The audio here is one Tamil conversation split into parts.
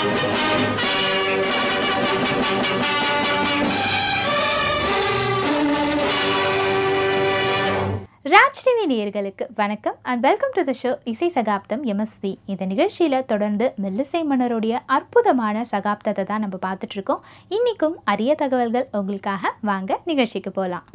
ராஜ் டிவி நேயர்களுக்கு வணக்கம் and welcome to the show இசை சகாப்தம் எம்எஸ்வி இந்த நிகழ்ச்சியில் தொடர்ந்து மெல்லிசை மன்னருடைய அற்புதமான சகாப்தத்தை தான் நம்ம பார்த்துட்டு இருக்கோம் இன்னைக்கும் அரிய தகவல்கள் உங்களுக்காக வாங்க நிகழ்ச்சிக்கு போகலாம்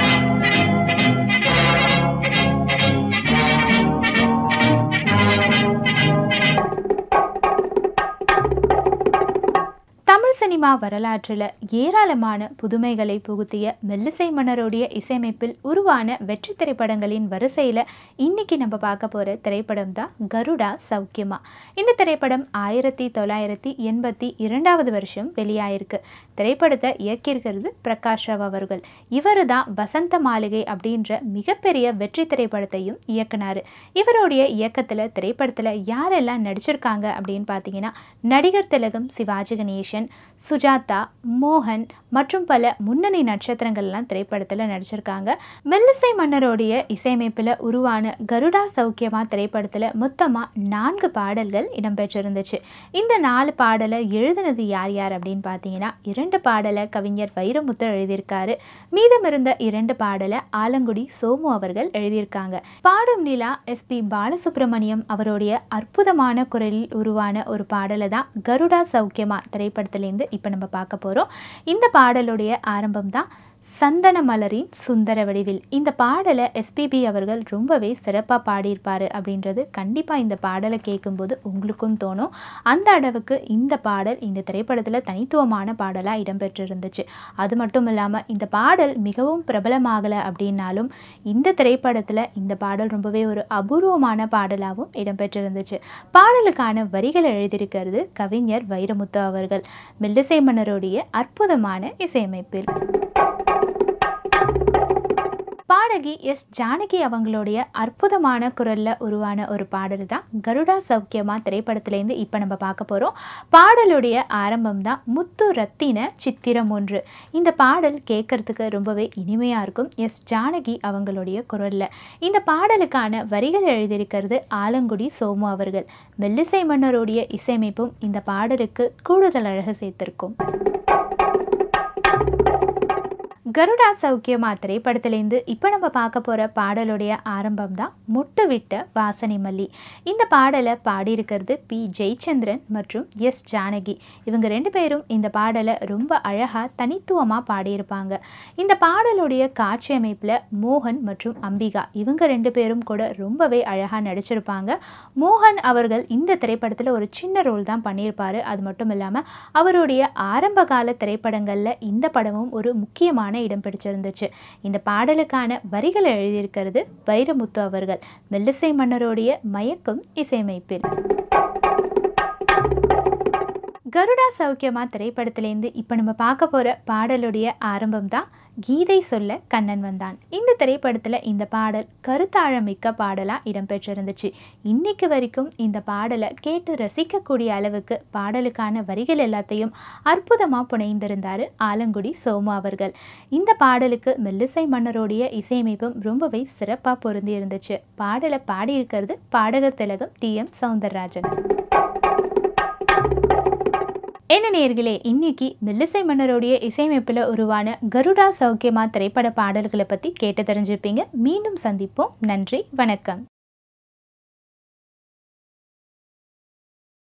தமிழ் சினிமா வரலாற்றில் ஏராளமான புதுமைகளை புகுத்திய மெல்லிசை மன்னருடைய இசையமைப்பில் உருவான வெற்றி திரைப்படங்களின் வரிசையில் இன்னைக்கு நம்ம பார்க்க போகிற திரைப்படம் தான் கருடா சௌக்கியமா இந்த திரைப்படம் ஆயிரத்தி தொள்ளாயிரத்தி எண்பத்தி இரண்டாவது வருஷம் வெளியாயிருக்கு திரைப்படத்தை இயக்கியிருக்கிறது பிரகாஷ் ராவ் அவர்கள் இவர் தான் வசந்த மாளிகை அப்படின்ற மிகப்பெரிய வெற்றி திரைப்படத்தையும் இயக்குனார் இவருடைய இயக்கத்தில் திரைப்படத்தில் யாரெல்லாம் நடிச்சிருக்காங்க அப்படின்னு பார்த்தீங்கன்னா நடிகர் திலகம் சிவாஜி கணேசன் சுஜாதா மோகன் மற்றும் பல முன்னணி நட்சத்திரங்கள்லாம் திரைப்படத்தில் நடிச்சிருக்காங்க மெல்லிசை மன்னருடைய இசையமைப்பில் உருவான கருடா சௌக்கியமா திரைப்படத்தில் மொத்தமாக நான்கு பாடல்கள் இடம்பெற்றிருந்துச்சு இந்த நாலு பாடலை எழுதினது யார் யார் அப்படின்னு பார்த்தீங்கன்னா இரண்டு பாடலை கவிஞர் வைரமுத்து எழுதியிருக்காரு மீதமிருந்த இரண்டு பாடலை ஆலங்குடி சோமு அவர்கள் எழுதியிருக்காங்க பாடும் நிலா எஸ்பி பாலசுப்ரமணியம் அவருடைய அற்புதமான குரலில் உருவான ஒரு பாடலை தான் கருடா சௌக்கியமா திரைப்படத்திலேருந்து இப்போ நம்ம பார்க்க போகிறோம் இந்த பாடலுடைய ஆரம்பம் தான் சந்தன மலரின் சுந்தர வடிவில் இந்த பாடலை எஸ்பிபி அவர்கள் ரொம்பவே சிறப்பாக பாடியிருப்பார் அப்படின்றது கண்டிப்பாக இந்த பாடலை கேட்கும்போது உங்களுக்கும் தோணும் அந்த அளவுக்கு இந்த பாடல் இந்த திரைப்படத்தில் தனித்துவமான பாடலாக இடம்பெற்றிருந்துச்சு அது மட்டும் இல்லாமல் இந்த பாடல் மிகவும் பிரபலமாகலை அப்படின்னாலும் இந்த திரைப்படத்தில் இந்த பாடல் ரொம்பவே ஒரு அபூர்வமான பாடலாகவும் இடம்பெற்றிருந்துச்சு பாடலுக்கான வரிகள் எழுதியிருக்கிறது கவிஞர் வைரமுத்து அவர்கள் மெல்லிசை மன்னருடைய அற்புதமான இசையமைப்பில் பாடகி எஸ் ஜானகி அவங்களுடைய அற்புதமான குரலில் உருவான ஒரு பாடல் தான் கருடா சௌக்கியமா திரைப்படத்திலேருந்து இப்போ நம்ம பார்க்க போகிறோம் பாடலுடைய ஆரம்பம் தான் முத்து ரத்தின சித்திரம் ஒன்று இந்த பாடல் கேட்கறதுக்கு ரொம்பவே இனிமையாக இருக்கும் எஸ் ஜானகி அவங்களுடைய குரலில் இந்த பாடலுக்கான வரிகள் எழுதியிருக்கிறது ஆலங்குடி சோமு அவர்கள் மெல்லிசை மன்னருடைய இசையமைப்பும் இந்த பாடலுக்கு கூடுதல் அழகு சேர்த்திருக்கும் கருடா சௌக்கியமா திரைப்படத்திலேருந்து இப்போ நம்ம பார்க்க போகிற பாடலுடைய ஆரம்பம் தான் முட்டு விட்ட வாசனை மல்லி இந்த பாடலை பாடியிருக்கிறது பி ஜெயச்சந்திரன் மற்றும் எஸ் ஜானகி இவங்க ரெண்டு பேரும் இந்த பாடலை ரொம்ப அழகாக தனித்துவமாக பாடியிருப்பாங்க இந்த பாடலுடைய காட்சி அமைப்பில் மோகன் மற்றும் அம்பிகா இவங்க ரெண்டு பேரும் கூட ரொம்பவே அழகாக நடிச்சிருப்பாங்க மோகன் அவர்கள் இந்த திரைப்படத்தில் ஒரு சின்ன ரோல் தான் பண்ணியிருப்பார் அது மட்டும் இல்லாமல் அவருடைய ஆரம்ப கால திரைப்படங்களில் இந்த படமும் ஒரு முக்கியமான இடம் பிடிச்சிருந்துச்சு இந்த பாடலுக்கான வரிகளை எழுதியிருக்கிறது வைரமுத்து அவர்கள் மெல்லிசை மன்னருடைய மயக்கும் இசையமைப்பில் கருடா சௌக்கியமா திரைப்படத்திலேருந்து இப்போ நம்ம பார்க்க போகிற பாடலுடைய ஆரம்பம் தான் கீதை சொல்ல கண்ணன் வந்தான் இந்த திரைப்படத்தில் இந்த பாடல் கருத்தாழமிக்க பாடலாக இடம்பெற்றிருந்துச்சு இன்னைக்கு வரைக்கும் இந்த பாடலை கேட்டு ரசிக்கக்கூடிய அளவுக்கு பாடலுக்கான வரிகள் எல்லாத்தையும் அற்புதமாக புனைந்திருந்தார் ஆலங்குடி சோமு அவர்கள் இந்த பாடலுக்கு மெல்லிசை மன்னருடைய இசையமைப்பும் ரொம்பவே சிறப்பாக பொருந்தி இருந்துச்சு பாடலை பாடியிருக்கிறது பாடகர் திலகம் டி எம் சவுந்தரராஜன் என்ன நேர்களே இன்னைக்கு மெல்லிசை மன்னருடைய இசையமைப்பில் உருவான கருடா சௌக்கியமா திரைப்பட பாடல்களை பற்றி கேட்டு தெரிஞ்சுப்பீங்க மீண்டும் சந்திப்போம் நன்றி வணக்கம்